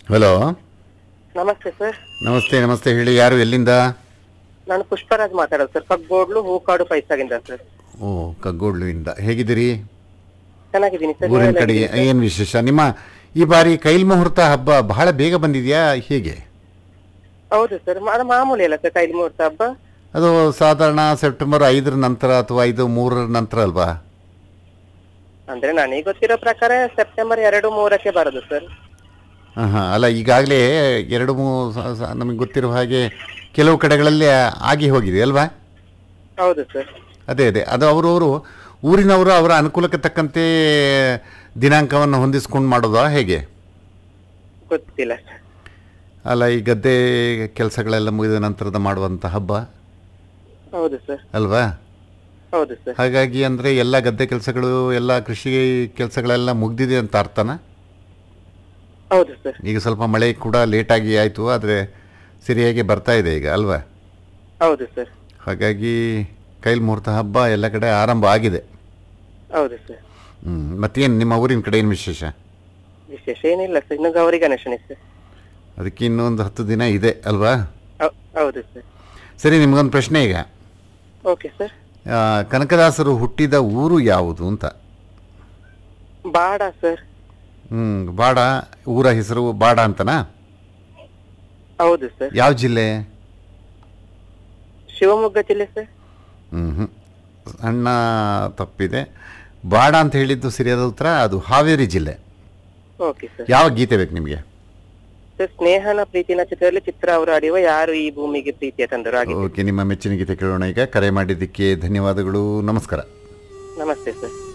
Hello ನಮಸ್ತೆ sir ನಮಸ್ತೆ ನಮಸ್ತೆ ಹೇಳಿ ಯಾರು ಎಲ್ಲಿಂದ ನಾನು ಪುಷ್ಪರಾಜ್ ಮಾತಾಡೋದು ಸರ್ ಕಗ್ಗೋಡ್ಲು ಹೂಕಾಡು ಪೈಸಾಗಿಂದ ಸರ್ ಓ ಕಗ್ಗೋಡ್ಲುವಿಂದ ಹೇಗಿದ್ದೀರಿ ಚೆನ್ನಾಗಿದ್ದೀನಿ ಸರ್ ಊರಿನ ನೀವೆಲ್ಲ ಕಡೆ ಹೇಗಿದ್ದೀರಿ? ಏನು ವಿಶೇಷ ನಿಮ್ಮ ಈ ಬಾರಿ ಕೈಲ್ ಮುಹೂರ್ತ ಹಬ್ಬ ಬಹಳ ಬೇಗ ಬಂದಿದೆಯಾ ಹೇಗೆ ಹೌದು ಸರ್ ಅದು ಮಾಮೂಲಿ ಅಲ್ಲ ಸರ್ ಕೈಲಿ ಮುಹೂರ್ತ ಹಬ್ಬ ಅದು ಸಾಧಾರಣ ಸೆಪ್ಟೆಂಬರ್ ಐದರ ನಂತರ ಅಥವಾ ಐದು ಮೂರರ ನಂತರ ಅಲ್ವಾ ಅಂದ್ರೆ ನನಗೆ ಗೊತ್ತಿರೋ ಪ್ರಕಾರ ಸೆಪ್ಟೆಂಬರ್ ಎರಡು ಮೂರಕ್ಕೆ ಬರೋದು ಸರ್ ಹಾಂ ಹಾಂ ಅಲ್ಲ ಈಗಾಗಲೇ ಎರಡು ಮೂರು ನಮಗೆ ಗೊತ್ತಿರುವ ಹಾಗೆ ಕೆಲವು ಕಡೆಗಳಲ್ಲಿ ಆಗಿ ಹೋಗಿದೆ ಅಲ್ವಾ ಹೌದು ಸರ್ ಅದೇ ಅದೇ ಅದು ಅವರವರು ಊರಿನವರು ಅವರ ಅನುಕೂಲಕ್ಕೆ ತಕ್ಕಂತೆ ದಿನಾಂಕವನ್ನು ಹೊಂದಿಸ್ಕೊಂಡು ಮಾಡೋದಾ ಹೇಗೆ ಗೊತ್ತಿಲ್ಲ ಸರ್ ಅಲ್ಲ ಈ ಗದ್ದೆ ಕೆಲಸಗಳೆಲ್ಲ ಮುಗಿದ ನಂತರದ ಮಾಡುವಂಥ ಹಬ್ಬ ಹೌದು ಸರ್ ಅಲ್ವಾ ಹೌದು ಸರ್ ಹಾಗಾಗಿ ಅಂದರೆ ಎಲ್ಲ ಗದ್ದೆ ಕೆಲಸಗಳು ಎಲ್ಲ ಕೃಷಿ ಕೆಲಸಗಳೆಲ್ಲ ಮುಗ್ದಿದೆ ಅಂತ ಅರ್ಥನ ಹೌದು ಸರ್ ಈಗ ಸ್ವಲ್ಪ ಮಳೆ ಕೂಡ ಲೇಟಾಗಿ ಆಯಿತು ಆದರೆ ಸರಿಯಾಗಿ ಬರ್ತಾ ಇದೆ ಈಗ ಅಲ್ವಾ ಹೌದು ಸರ್ ಹಾಗಾಗಿ ಕೈಲ್ ಮುಹೂರ್ತ ಹಬ್ಬ ಎಲ್ಲ ಕಡೆ ಆರಂಭ ಆಗಿದೆ ಹೌದು ಸರ್ ಹ್ಞೂ ಮತ್ತೇನು ನಿಮ್ಮ ಊರಿನ ಕಡೆ ಏನು ವಿಶೇಷ ವಿಶೇಷ ಏನಿಲ್ಲ ಸರ್ ಇನ್ನು ಗೌರಿ ಗಣೇಶನೇ ಸರ್ ಅದಕ್ಕೆ ಇನ್ನೊಂದು ಹತ್ತು ದಿನ ಇದೆ ಅಲ್ವಾ ಹೌ- ಹೌದು ಸರ್ ಸರಿ ನಿಮಗೊಂದು ಪ್ರಶ್ನೆ ಈಗ ಓಕೆ ಸರ್ ಆ, ಕನಕದಾಸರು ಹುಟ್ಟಿದ ಊರು ಯಾವುದು ಅಂತ ಬಾಡ ಸರ್ ಹ್ಞೂ ಬಾಡ ಊರ ಹೆಸರು ಬಾಡ ಅಂತನಾ ಹೌದು ಸರ್ ಯಾವ ಜಿಲ್ಲೆ ಶಿವಮೊಗ್ಗ ಜಿಲ್ಲೆ ಸರ್ ಹ್ಞೂ ಹ್ಞೂ ಸಣ್ಣ ತಪ್ಪಿದೆ ಬಾಡ ಅಂತ ಹೇಳಿದ್ದು ಸರಿಯಾದ ಉತ್ತರ ಅದು ಹಾವೇರಿ ಜಿಲ್ಲೆ ಓಕೆ ಸರ್ ಯಾವ ಗೀತೆ ಬೇಕು ನಿಮಗೆ ಸರ್ ಸ್ನೇಹನ ಪ್ರೀತಿನ ಚಿತ್ರದಲ್ಲಿ ಚಿತ್ರ ಅವರು ಆಡಿರುವ ಯಾರು ಈ ಭೂಮಿಗೆ ಪ್ರೀತಿಯ ತಂದರು ಆಗಿದೆ ಓಕೆ ನಿಮ್ಮ ಮೆಚ್ಚಿನ ಗೀತೆ ಕೇಳೋಣ ಈಗ ಕರೆ ಮಾಡಿದ್ದಕ್ಕೆ ಧನ್ಯವಾದಗಳು ನಮಸ್ಕಾರ ನಮಸ್ತೆ ಸರ್